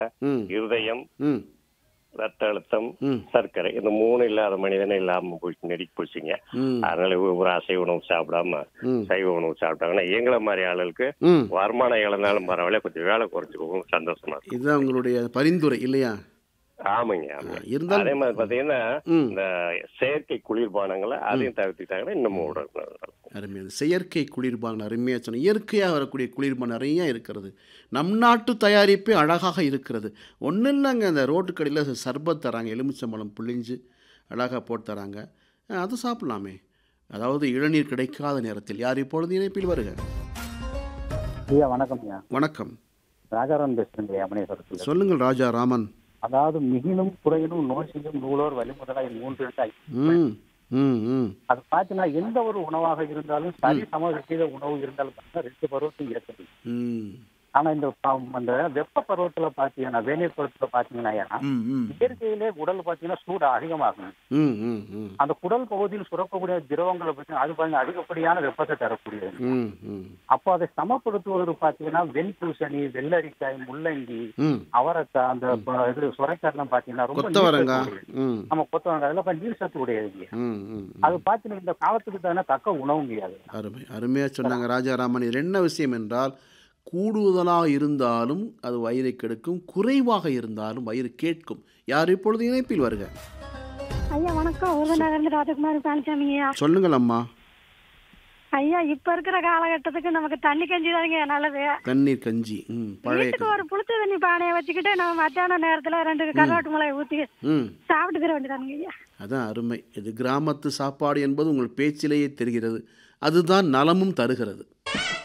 ம் இருதயம் ம் ரத்த அழுத்தம் ம் சர்க்கரை இந்த மூணு இல்லாத மனிதனே இல்லாம போயிட்டு நெருக்கி போச்சுங்க ம் அதனால ஒரு அசைவ உணவு சாப்பிடாம ம் சைவ உணவு சாப்பிட்டாங்கன்னா எங்களை மாதிரி ஆளுகளுக்கு ம் வருமானம் இழந்தாலும் பரவாயில்ல கொஞ்சம் வேலை குறைச்சிக்கோங்க சந்தோஷமா இருக்கும் இதுதான் உங்களுடைய பரிந்துரை இல்லையா ஆமாங்க ஆமாங்க இருந்தாலும் அதே மாதிரி பாத்தீங்கன்னா ம் இந்த செயற்கை குளிர்பானங்களை அதையும் தவிர்த்துட்டாங்கன்னா இன்னமும் உடல் நல்லா இருக்கும். அருமையான செயற்கை குளிர்பானம் அருமையாக சொன்ன இயற்கையாக வரக்கூடிய குளிர்பானம் நிறைய இருக்கிறது நம் நாட்டு தயாரிப்பே அழகாக இருக்கிறது ஒன்றும் இல்லைங்க இந்த ரோட்டு கடையில் சர்பத் தராங்க எலுமிச்சம்பழம் புளிஞ்சு அழகாக போட்டு தராங்க அஹ், அது சாப்பிடலாமே அதாவது இளநீர் கிடைக்காத நேரத்தில் யார் இப்பொழுது இணைப்பில் வருக ஐயா வணக்கம் ஐயா வணக்கம் ராஜாராம் பேசுறேன் ஐயா மணியசரத்தில் சொல்லுங்கள் ராஜா ராமன் அதாவது மிகினும் குறையினும் நோசியும் நூலோர் வழிமுதலாய் மூன்று இருந்தாய். ம் ம் ம் அது பார்த்தீங்கன்னா எந்த ஒரு உணவாக இருந்தாலும் சரி சம விகித உணவு இருந்தாலும் பார்த்தீங்கன்னா ரெண்டு பருவத்தையும் ஏற்றது ம் ஆனா இந்த ப- அந்த வெப்ப பருவத்துல பாத்தீங்கன்னா வேநீர் பருவத்துல பாத்தீங்கன்னா ஐயா, ம் ம் இயற்கையிலே உடல் பாத்தீங்கன்னா சூடு அதிகமாகும் ம் ம் ம் அந்த குடல் பகுதியில் சுரக்கக்கூடிய திரவங்களை பார்த்தீங்கன்னா அது பாருங்க அதிகப்படியான வெப்பத்தை தரக்கூடியது ம் ம் அப்போ அதை சமப்படுத்துவது பாத்தீங்கன்னா வெண்பூசணி வெள்ளரிக்காய் முள்ளங்கி ம் அவரைக்காய் அந்த ப- இது சுரைக்காய்லாம் பாத்தீங்கன்னா ரொம்ப நீர் கொத்தவரங்காய் சத்து உடையது. ம் நம்ம கொத்தவரங்காய் அதெல்லாம் கொஞ்சம் நீர் சத்து உடையது ம் ம் அது பாத்தீங்கன்னா இந்த காலத்துக்கு தானே தக்க உணவு முடியாது அருமை அருமையாக சொன்னாங்க ராஜாராமன் இது என்ன விஷயம் என்றால் கூடுதலாக இருந்தாலும் அது வயிறை கெடுக்கும் குறைவாக இருந்தாலும் வயிறு கேட்கும் யார் இப்பொழுது இணைப்பில் வருக ஐயா வணக்கம் உருவநகர்ந்து ராஜகுமாரி பழனிசாமி ஐயா சொல்லுங்கள் அம்மா ஐயா இப்ப இருக்கிற காலகட்டத்துக்கு நமக்கு தண்ணி கஞ்சி தாங்க நல்லது தண்ணீர் கஞ்சி ம் பழைய வீட்டுக்கு கஞ்சி ஒரு புளிச்ச தண்ணி பானையை வச்சுக்கிட்டு நம்ம மத்தியான நேரத்துல ரெண்டு கருவாட்டு மிளகாய் ஊத்தி ம் சாப்பிட்டுக்கிற வேண்டியதானுங்க ஐயா அதான் அருமை இது கிராமத்து சாப்பாடு என்பது உங்கள் பேச்சிலேயே தெரிகிறது அதுதான் நலமும் தருகிறது